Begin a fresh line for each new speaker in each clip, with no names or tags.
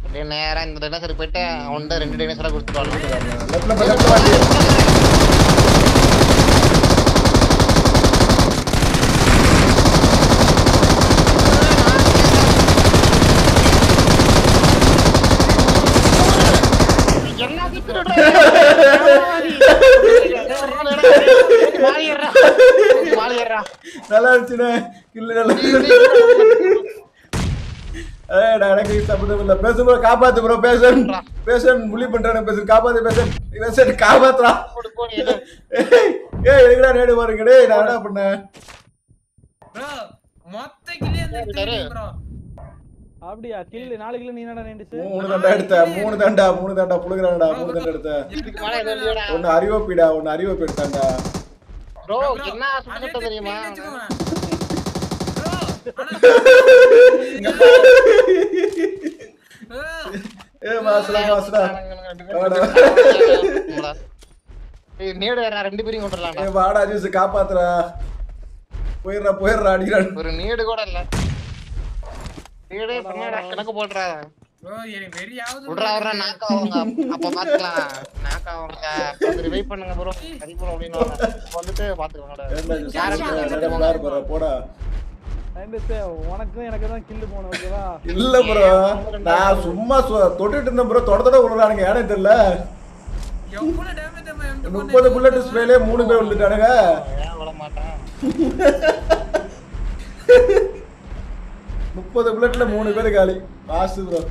அப்படியே நேரா இந்த டைனோசர் போயிட்டு அவன்கிட்ட ரெண்டு டைனோசரா கொடுத்துருவாங்க
லெஃப்ட்ல போ லெஃப்ட்ல வாடி நல்லா இருந்துச்சுண்ணே இல்ல நல்லா ஏய் நான் எனக்கு சம்மந்தம் இல்ல பேசு ப்ரோ காப்பாத்து ப்ரோ பேசன் பேசன் புள்ளி பண்றானே பேசன் காப்பாத்து பேசன் பேசன் காப்பாத்துறா ஏய் ஏய் எதுக்குடா நேடு பாருங்க டேய் நான் என்ன பண்ணேன்
ப்ரோ மொத்த கிளியே அந்த ப்ரோ
அப்படியா கில்லு நாலு கிலோ நீ என்னடா நின்றுச்சு
மூணு தண்டா எடுத்த மூணு தண்டா மூணு தண்டா புழுகுறாங்கடா மூணு தண்டா எடுத்த ஒன்னு அறிவப்பிடா ஒன்னு அறிவப்பு எடுத்தாண்டா
ப்ரோ என்ன சுத்தம் தெரியுமா
ஏ மாசடா மாசடா
ஏய், நேடு வேற ரெண்டு பேரையும் கொண்டுடலாம்டா
ஏ வாடா ஜூஸ் காப்பாத்துறா போயிடுறா போயிடுறா அடிக்கிறான்
ஒரு நீடு கூட இல்ல நீடு பண்ணாடா கணக்கு போடுறா
ப்ரோ எனக்கு வெறியாவது
விட்றா விட்றா நாக்க ஆகுங்க அப்ப பாத்துக்கலாம் நாக்க ஆகுங்க கொஞ்சம் ரிவைவ் பண்ணுங்க ப்ரோ சரி ப்ரோ அப்படின்னு வந்துட்டு பாத்துக்கலாம்
ஏன்டா ஜூஸ் நிறைய பிளார் போற போடா
நின்றுச்சு உனக்கும் எனக்கு தான் கில்லு போகணும் ஓகேவா
இல்ல ப்ரோ நான் சும்மா சு- தொட்டுட்டு இருந்தேன் ப்ரோ தொட தொட விழுறானுங்க ஏனே தெரியல
எவ்வளவு டேமேஜ் நம்ம
முப்பது புல்லட் ஸ்ப்ரேலே மூணு பேர் விழுந்துட்டானுங்க
ஏன் விட மாட்டான்
முப்பது புல்லட்ல மூணு பேர் காலி பாசு ப்ரோ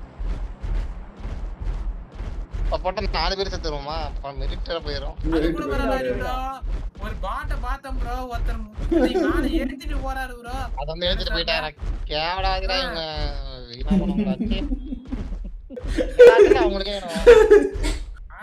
இப்ப போட்டு நாலு பேர் செத்துருவோமா அப்புறம் மெரிட்டா போயிரும்
அது கூட பரவாயில்ல ப்ரோ ஒரு பாட்ட பார்த்தேன் ப்ரோ ஒருத்தர் நீங்க மேல எடுத்துட்டு போறாரு ப்ரோ
அதை வந்து எடுத்துட்டு போயிட்டாரு கேவடாதுடா இவங்க வீணா போனவங்களா சீ. எல்லாத்துக்கும் அவங்களுக்கே வேணும்.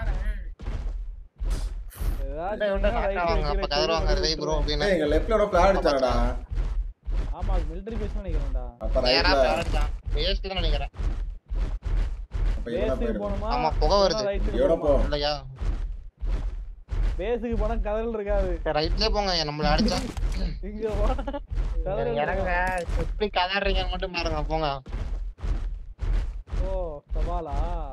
ஏதாச்சும்
விட்டா
ஒண்ணுனா right
நாக்காவாங்க, அப்ப
கீழே
கதறுவாங்க
கீழே
ரிவை ப்ரோ
விட்டுருவேன்.
அப்படின்னு
ஏய், எங்க லெஃப்ட்ல ஒரு பிளாட் அடிச்சாடா
ஆமா அது மிலிட்டரி பேஸ் நினைக்கிறேன்டா
அப்ப
நேரா
ரைட்ல
பேரட் தான் வேஸ்ட் தான் நினைக்கிறேன்
அப்ப இவனா
பேஸுக்கு
போயிடும்
போகணுமா
ஆமா, புகை வருது.
ரைட்டுக்கு
இவனா போ
இல்லையா
பேஸுக்கு போனா கதல் இருக்காது
ரைட்லயே போங்க நம்மள அடிச்சா
இங்க போனா கதல்
இறங்க எப்படி கதறீங்கன்னு மட்டும் பாருங்க போங்க
ஓ சவாலா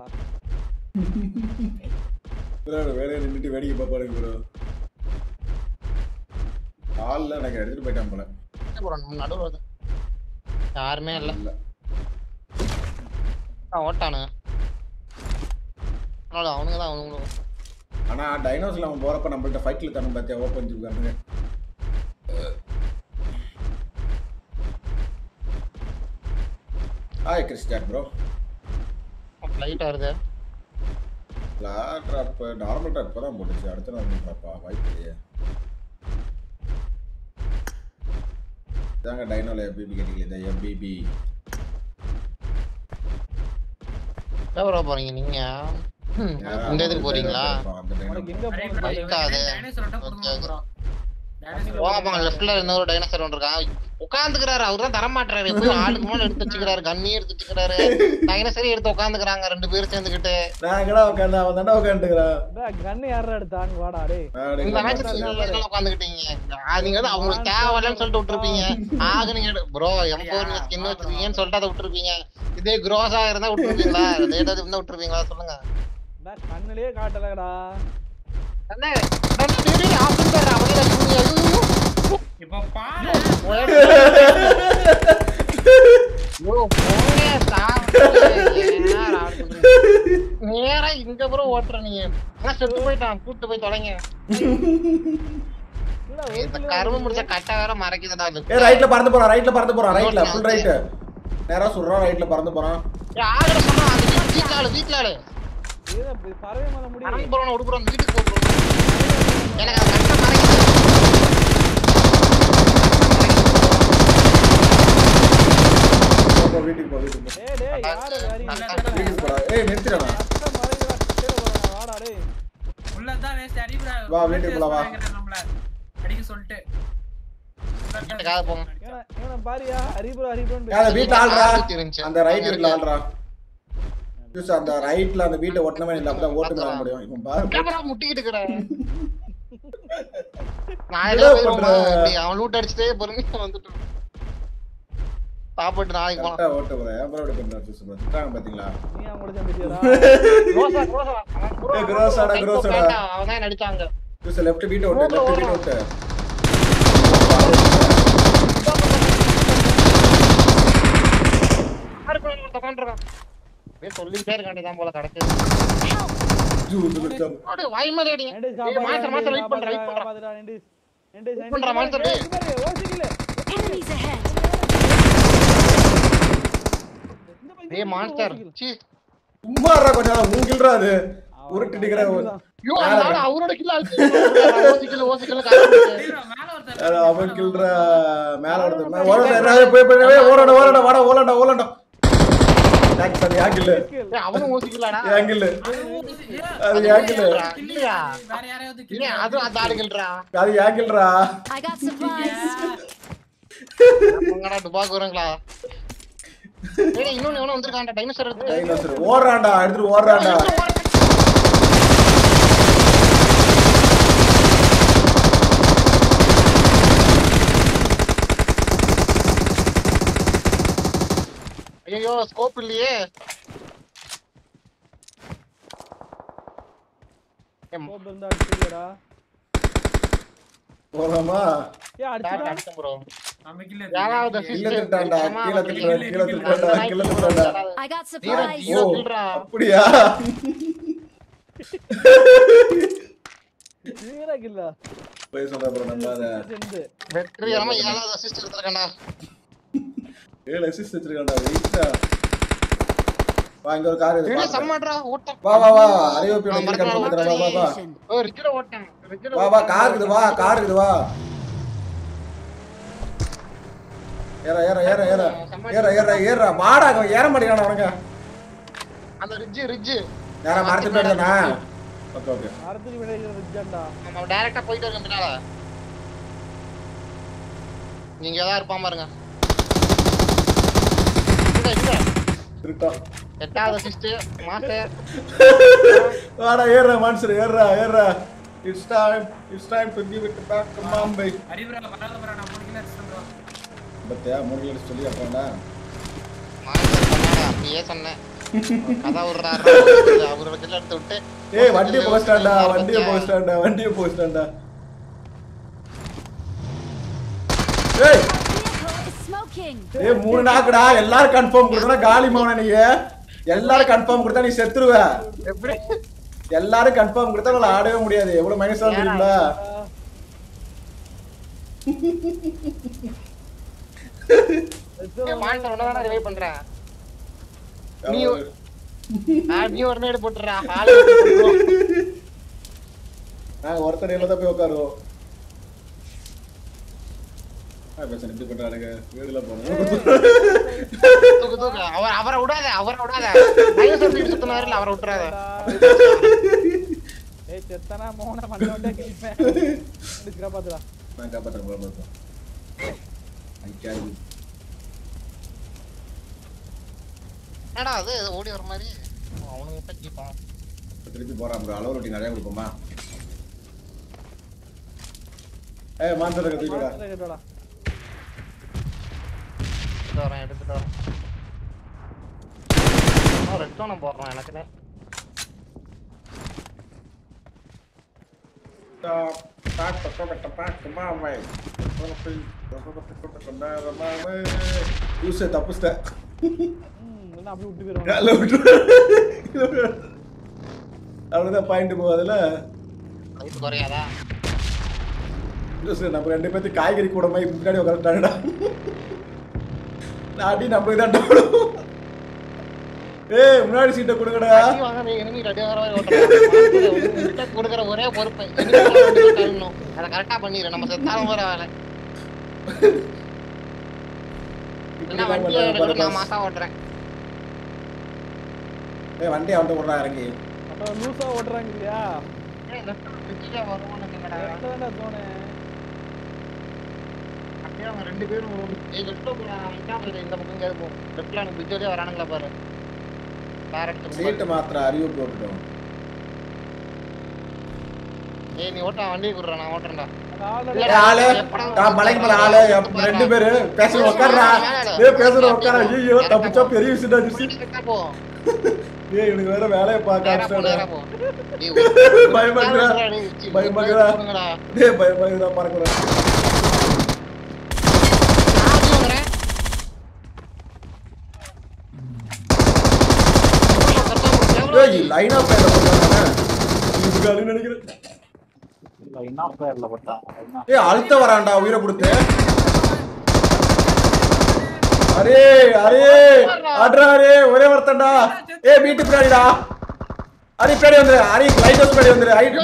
ப்ரோ வேலையை நின்னுட்டு வேடிக்கை பார்ப்பாருங்க ப்ரோ ஆள்ல எனக்கு எடுத்துட்டு போயிட்டான் போல
ப்ரோ நம்ம நடுவில் வருது யாருமே இல்ல
இல்ல
ஆ, ஓட்டானுங்க அதனால அவனுங்க தான் அவனுங்களும்
ஆனா டைனோஸ்ல அவன் போறப்ப நம்மள்ட்ட ஃபைட்ல தரணும் பார்த்தியா ஓப்பன் இருக்கானுங்க ஹாய் கிறிஸ்டியான் ப்ரோ
லைட் வருது
ஃபிளாட் ட்ராப் நார்மல் ட்ராப் தான் போட்டுச்சு அடுத்த நார்மல் ட்ராப்பா வாய்ப்பு இல்லையே இதாங்க டைனோல எஃபிபி கேட்டீங்க இதை எஃபிபி
எவ்வளோ ப்ரோ போறீங்க நீங்க ஹம், இந்த இதுக்கு போறீங்களா
அந்த
உனக்கு
டைனோ
எங்க போகணும்
Bike ஆ அது?
டைனோசர் கொடுங்க ப்ரோ
போங்க போங்க லெஃப்ட்ல இன்னொரு டைனோசர் ஒன்று இருக்கான் உட்காந்துக்கிறாரு அவர் தான் தரமாட்டுறாரு போய் ஆளுக்கு முன்னாடி எடுத்து வச்சுக்கிறாரு கண்ணி எடுத்து வச்சுக்கிறாரு டைனோசரி எடுத்து உட்காந்துக்கிறாங்க ரெண்டு பேரும் சேர்ந்துக்கிட்டு
நான் எங்கடா உட்காந்து அவன் தாண்டா உட்காந்துக்கிறான்
கண்ணு யாரா எடுத்தாங்க வாடா டேய்
இந்த மேட்ச் நீங்க உட்காந்துக்கிட்டீங்க நீங்க வந்து அவங்களுக்கு தேவையில்லைன்னு சொல்லிட்டு விட்டுருப்பீங்க ஆக நீங்க ப்ரோ எம்போ நீங்க ஸ்கின் வச்சிருக்கீங்கன்னு சொல்லிட்டு அதை விட்டுருப்பீங்க இதே க்ரோஸா இருந்தா விட்டுருப்பீங்களா ரேட் இருந்தா விட்டுருப்பீங்களா சொல்லுங்க
டா, கண்ணுலயே காட்டலடா
என்ன ஆஃப் பண்ணிட்டு அவனே ரசிங்க
இப்போ பாரு
நேரா இங்க ப்ரோ ஓட்டுற நீங்க ஆனா செத்து போயிட்டான் கூட்டு போய் தொலைங்க
இல்ல
இந்த கரும்பு முடிச்ச கட்டை வேற மறைக்குதுடா
ஏ ரைட்ல பறந்து போறான் ரைட்ல பறந்து போறான் ரைட்ல ஃபுல் ரைட் நேரா சொல்றான் ரைட்ல பறந்து போறான்
ஆகல சொன்னா அந்த வீட்டு வீட்டுல ஆளு வீட்டுல ஆளு
இது அப்படி பறவை மலை முடியும்
கரண்ட் போறோம் உடுப்புறோம் அந்த வீட்டுக்கு போறோம் எனக்கு அந்த கட்டை மறைக்குது
போ, போ, வீட்டுக்கு போ வீட்டுக்கு போ
டேய் டேய் யாரு யாரி
வீட்டுக்கு போடா ஏய் நிறுத்திடா
கட்ட மறைங்கடா கீழே போறா வாடா டேய்
உள்ளதான் வேஸ்ட் அடிக்கிறா
வா, வீட்டுக்குள்ள வா.
நம்மள அடிக்க சொல்லிட்டு
வீட்டுக்காக போங்க
இவனை இவனை பாரியா ஹரிபுரம் ஹரிபுரம்
அந்த வீட்டுல ஆள்றா
இருந்துச்சு.
அந்த ரைட் வீட்ல ஆள்றா யூஸ் அந்த ரைட்ல அந்த வீட்டை ஒட்டனமே இல்ல அப்பதான் ஓட்டு மேல முடியும் இவன் பாரு
கேமரா முட்டிக்கிட்டு இருக்கிறான் நான்
என்ன
ஏதோ போயிருவோமா
பண்ற?
இப்படி அவன் லூட் அடிச்சுட்டே பொறுமையா வந்துட்டு சாப்பிட்டு நாளைக்கு போலாம்
கரெக்டா ஓட்டு போறேன் ஏன் bro இப்படி பண்ற ஜூஸ் bro திட்டாங்க பாத்தீங்களா
நீ அவங்க கூட சேர்ந்துட்டியாடா
குரோசா குரோசா அவன் குரோ-
ஏய், குரோசாடா,
கைக்கோ
குரோசாடா.
பேண்டா, அவன் தான் நடிச்சாங்க
ஜூஸ் லெஃப்ட் வீட்டு ஓட்டு
Bro, bro,
லெஃப்ட் வீட்டு
bro.
ஓட்டு
யாருக்கு வேணும் ஒருத்தன் உட்காந்துருக்கான். அப்படியே சொல்லிக்கிட்டே இருக்க வேண்டியதுதான் போல கிடைச்சது
ஜூஸ் லிட்டம்
அப்படியே வாய் மேலே அடி.
நைன்டிஸ்
ஏய், மாஸ்டர், மாஸ்டர், wait பண்றா, wait பண்றா.
காப்பாத்துடா நைன்டிஸ் நைன்டிஸ்
Wait பண்றா, மாஸ்டர், டேய்.
ஓசிக்கல
Enemies ahead!
ஏய், மான்ஸ்டர். சீ.
சும்மா இருடா கொஞ்சம் நேரம், மூங்கில்றா அது உருட்டு நிக்கிற
ஐயோ, அந்த ஆளு அவரோட kill அழிச்சு விடுறான். ஓசி kill, ஓசி kill னு கத்திட்டு.
ஹீரோ மேல ஒருத்தர்
அது அவன் கில்ற மேல ஒருத்தர் ஓடடா போய் போய் போய் ஓடடா ஓடடா வாடா ஓலண்டா ஓலண்டா டாக்ஸ் அது யா கில்ல
ஏய், அவனும் ஓசி kill-ஆடா?
யா கில்ல அது யா கில்ல
இல்லையா?
வேற யாரையாவது kill
இல்லையா, அதுவும் அந்த ஆளு kill-ரா.
அது யா கில்றா
I got supplies!
அவங்கடா துபாக்கு வருங்களா? ஏய், இன்னொன்னு எவனோ வந்திருக்கான்டா, dinosaur எடுத்து.
டைனோசர் ஓடுறான்டா எடுத்துட்டு ஓடுறான்டா
ஐயோ ஸ்கோப் இல்லையே எம்,
கோப் இருந்தா அடிச்சிருக்கடா
போலாமா
ஏய்
டாட்
அடிச்சுடா
அடிச்சேன் bro.
நம்ம kill
யாராவது
எடுத்து-
கீழே
assist
திட்டான்டா
ஆமா,
கீழே
அவன்
திட்டுறா
kill
கீழே
எடுத்து
திட்டுறான்டா
அந்த
கீழே
நாய்க்கு
திட்டுறான்டா
I got
zero
supplies!
Zero
ஓ.
கில்றா
அப்படியா
நீரா கில்ல
போய் சொல்ற ப்ரோ நம்ம அத
செந்து
வெற்றிகரமா ஏழாவது அசிஸ்ட் எடுத்திருக்கேன்டா
ஏழு அசிஸ்ட் வச்சிருக்கான்டா வெயிட்டா வா இங்க ஒரு கார் இருக்கு
ஏய்
பாத்துக்க.
சம்மாட்ரா ஓட்டம்
வா வா வா அறிவிப்பு
நான்
கீழே கண்டு
மறக்கறேன்,
வா வா வா
Location.
ஓ ரிஜில ஓட்டம் ரிஜில
வா வா கார் இருக்குது வா கார் இருக்குது வா ஏற ஏற ஏற ஏற ஏற ஏற ஏற வாடா அங்க ஏற மாட்டேங்கிறான உனக்கு
அந்த ரிஜ் ரிஜ்
யாரா மறந்து போயிடுதானா ஓகே ஓகே
மரத்துக்கு விளையாடுற ரிஜாண்டா
நம்ம டைரக்டா போயிட்டு இருக்கோம் பின்னால நீங்க ஏதாவது இருப்பான் பாருங்க இங்க, இங்க.
இருக்கோம்
எட்டாவது அசிஸ்ட் மாஸ்டர்
வாடா ஏறுறா மான்சர் ஏறுறா ஏறுறா it's time it's time to give it back to மாம்பை
ஹரிபுரா பரவாயில்ல bro, நான் மூணு kill அடிச்சிட்டேன் bro.
பத்தியா மூணு கிலோ சொல்லி அப்புறம்டா
மாஸ்டர் சொன்னாடா அப்படியே சொன்னேன் கதை விடுறாரு அவரோட கிட்ட எடுத்து விட்டு
ஏய் வண்டியை போஸ்டாண்டா வண்டியை போஸ்டாண்டா வண்டியை போஸ்டாண்டா ஏய்
Vehicle is smoking!
ஏய் மூணு நாக்குடா எல்லாரும் கன்ஃபார்ம் கொடுத்தா காலி மௌன நீங்க எல்லாரும் கன்ஃபார்ம் கொடுத்தா நீ செத்துருவ
எப்படி
எல்லாரும் கன்ஃபார்ம் கொடுத்தா உங்களை ஆடவே முடியாது எவ்வளவு மைனஸ் ஆகும் தெரியுங்களா
மாஸ்டர் ஒன்னதான ரிவைவ் பண்றேன் நீ ஆ, நீ ஒரு நேடு போட்டுறா ஆளு
நாங்க ஒருத்தர் நேரில் தான் போய் உட்காருவோம் ஆ, பேச இப்படி பண்றானுங்க வீடுல போனோம்
தூக்கு தூக்கு அவர் அவரை விடாத அவரை விடாத டைனோசர் வீடு சுத்தினாருல அவரை விட்டுறாத
ஏய் செத்தனா மோன மண்ணோட்டே கிழிப்பேன் அடிச்சுடா பாத்துடா
நான் காப்பாற்றுறேன் bro, bro, bro. I can.
என்னடா அது ஓடி வர மாதிரி அவனுங்க கிட்ட கீப்பான்
திருப்பி போறான் ப்ரோ அளவு ரொட்டி நிறைய கொடுப்போமா ஏய் மான்சர் தூக்கிடா
மாஸ்டர் கேட்டோடா
எடுத்துட்டு வரேன் எடுத்துட்டு வரேன் ரெட் டோனை போடுறான் எனக்கு
யூஸை தப்புச்சிட்டேன்
ம் என்ன அப்படி விட்டு போயிடுவாங்க
காலை விட்டு அவ்வளோதான் பாயிண்ட் போகாதுல
லைஃப் குறையாதா
ஜூஸ் நம்ம ரெண்டு பேர்த்து காய்கறி கூட மாதிரி முன்னாடி உட்காந்துட்டாங்கடா நான் அடி நம்மளுக்கு தான் டவுனும் ஏய் முன்னாடி சீட்டை கொடுங்கடா
அடி வாங்க நீ enemy ready ஆகுற வரை ஓட்டுறேன். உன்கிட்ட கொடுக்குற ஒரே பொறுப்பு enemy மேல வண்டியில தள்ளணும். அதை கரெக்டா பண்ணிடு நம்ம செத்தாலும் வர வேலை இல்லைன்னா வண்டியை எடுக்கணும், நான் மாசா ஓட்டுறேன்
ஏய் வண்டி அவன்கிட்ட விட்றா இறங்கி
அப்ப லூசா ஓட்டுறாங்க இல்லையா
ஏய், left ல bridge ல வருவான்னு நினைக்கிறேன்டா.
கரெக்டா தான்டா தோணு
அப்படியே அவங்க ரெண்டு பேரும் ஏய், left ல போடா, அவன் இதான் வருது, இந்த பக்கம் எங்கேயாவது போ. left ல அவனுக்கு bridge வழியா வரானுங்களா பாரு கார் எடுத்துட்டு போ.
சீட்டு மாத்திர அறிவு போட்டுட்டோம்
ஏய் நீ ஓட்ட வண்டியை குடுறா நான் ஓட்டுறேன்டா
ஏய், ஆளு நான் மலைக்கு மேல ஆளு எப்~ ரெண்டு பேரு பேசுற உட்கார்றா ஏய் பேசுற உட்கார ஐயோ தப்பிச்சா பெரிய விஷயம் ஆச்சு
போ
ஏய் இவனுக்கு வேற வேலையை பார்க்க
நேரா போ நேரா
ஆரம்பிச்சிட்டாடா.
போ டேய்,
பயமாக்குறா.
நீ
பயமாக்குறா.
போடுங்கடா.
டேய் பயமா பறக்குறேன்
ஆதி வாங்குறேன்.
ஏய் லைன் ஆஃப் பேர்ல போறானே இது காலி நினைக்கிறேன்
என்ன பேர்ல போட்டா என்ன
ஏய் அழுத்த வரான்டா உயிரை கொடுத்து அரே அரே ஆட்ரா அரே ஒரே ஒருத்தன்டா ஏய் வீட்டு பின்னாடிடா அரி பின்னாடி வந்து அரி லைட் ஹவுஸ் பின்னாடி வந்து I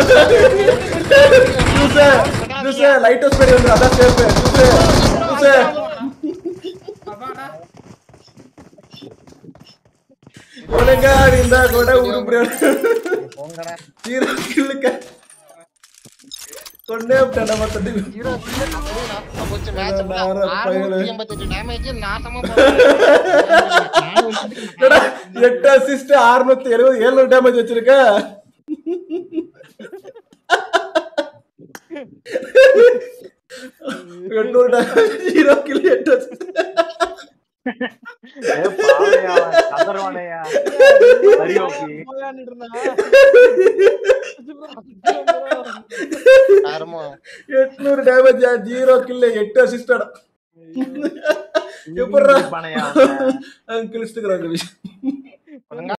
juice juice lighthouse பின்னாடி வந்து அதான் சேஃப் ஜூஸ் ஜூஸ்
அப்பாடா.
ஒழுங்கா இருந்தா கூட உருப்படியா
போங்கடா.
ஹீரோ கில்லுக்க கொண்டே விட்டேன் நம்ம தட்டி
ஹீரோ கீழே அப்படியே நாசமா போச்சு match full ஆ.
நார பயலே.
688 damage நாசமா
என்னடா, எட்டு அசிஸ்ட் அறுநூத்தி எழுபது ஏழுநூறு டேமேஜ் வச்சிருக்க எண்ணூறு டேமேஜ் ஹீரோ கில் எட்டு assist.
ஏ பாவையா கதறவானையா சரி ஓகே
விளையாண்டுட்டு இருந்தா
யாருமோ
எட்நூறு டேமேஜ் ஜீரோ கில் எட்டு அசிஸ்டடா எப்படிடா
பானையா
கிழிச்சுக்கிறாங்க விஷயம்